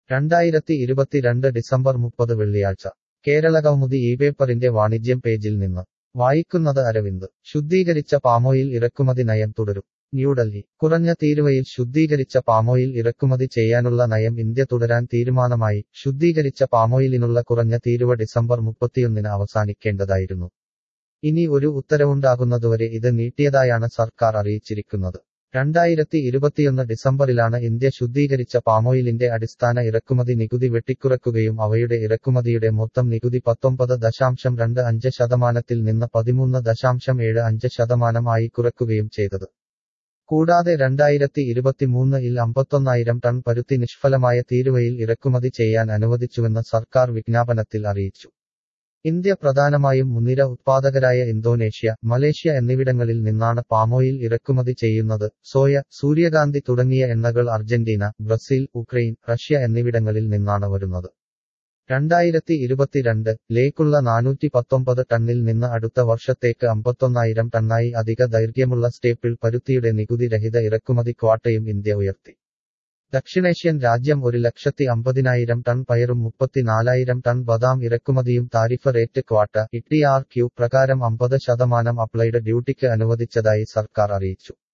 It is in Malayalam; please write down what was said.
രണ്ടായിരത്തി ഇരുപത്തിരണ്ട് ഡിസംബർ മുപ്പത് വെള്ളിയാഴ്ച കേരളകൗമുദി ഈ പേപ്പറിന്റെ വാണിജ്യം പേജിൽ നിന്ന് വായിക്കുന്നത് അരവിന്ദ് ശുദ്ധീകരിച്ച പാമോയിൽ ഇറക്കുമതി നയം തുടരും ന്യൂഡൽഹി കുറഞ്ഞ തീരുവയിൽ ശുദ്ധീകരിച്ച പാമോയിൽ ഇറക്കുമതി ചെയ്യാനുള്ള നയം ഇന്ത്യ തുടരാൻ തീരുമാനമായി ശുദ്ധീകരിച്ച പാമോയിലിനുള്ള കുറഞ്ഞ തീരുവ ഡിസംബർ മുപ്പത്തിയൊന്നിന് അവസാനിക്കേണ്ടതായിരുന്നു ഇനി ഒരു ഉത്തരവുണ്ടാകുന്നതുവരെ ഇത് നീട്ടിയതായാണ് സർക്കാർ അറിയിച്ചിരിക്കുന്നത് രണ്ടായിരത്തി ഇരുപത്തിയൊന്ന് ഡിസംബറിലാണ് ഇന്ത്യ ശുദ്ധീകരിച്ച പാമോയിലിന്റെ അടിസ്ഥാന ഇറക്കുമതി നികുതി വെട്ടിക്കുറക്കുകയും അവയുടെ ഇറക്കുമതിയുടെ മൊത്തം നികുതി പത്തൊമ്പത് ദശാംശം രണ്ട് അഞ്ച് ശതമാനത്തിൽ നിന്ന് പതിമൂന്ന് ദശാംശം ഏഴ് അഞ്ച് ശതമാനം ആയി കുറയ്ക്കുകയും ചെയ്തത് കൂടാതെ രണ്ടായിരത്തി ഇരുപത്തിമൂന്ന് ഇൽ അമ്പത്തൊന്നായിരം ടൺ പരുത്തി നിഷ്ഫലമായ തീരുവയിൽ ഇറക്കുമതി ചെയ്യാൻ അനുവദിച്ചുവെന്ന് സർക്കാർ വിജ്ഞാപനത്തിൽ അറിയിച്ചു ഇന്ത്യ പ്രധാനമായും മുൻനിര ഉത്പാദകരായ ഇന്തോനേഷ്യ മലേഷ്യ എന്നിവിടങ്ങളിൽ നിന്നാണ് പാമോയിൽ ഇറക്കുമതി ചെയ്യുന്നത് സോയ സൂര്യകാന്തി തുടങ്ങിയ എണ്ണകൾ അർജന്റീന ബ്രസീൽ ഉക്രൈൻ റഷ്യ എന്നിവിടങ്ങളിൽ നിന്നാണ് വരുന്നത് രണ്ടായിരത്തി ഇരുപത്തിരണ്ട് ലേക്കുള്ള നാനൂറ്റി പത്തൊമ്പത് ടണ്ണിൽ നിന്ന് അടുത്ത വർഷത്തേക്ക് അമ്പത്തൊന്നായിരം ടണ്ണായി അധിക ദൈർഘ്യമുള്ള സ്റ്റേപ്പിൾ പരുത്തിയുടെ നികുതി രഹിത ഇറക്കുമതി ക്വാട്ടയും ഇന്ത്യ ഉയർത്തി ദക്ഷിണേഷ്യൻ രാജ്യം ഒരു ലക്ഷത്തി അമ്പതിനായിരം ടൺ പയറും മുപ്പത്തിനാലായിരം ടൺ ബദാം ഇറക്കുമതിയും tariff rate quota E R Q പ്രകാരം അമ്പത് ശതമാനം അപ്ലൈഡ് ഡ്യൂട്ടിക്ക് അനുവദിച്ചതായി സർക്കാർ അറിയിച്ചു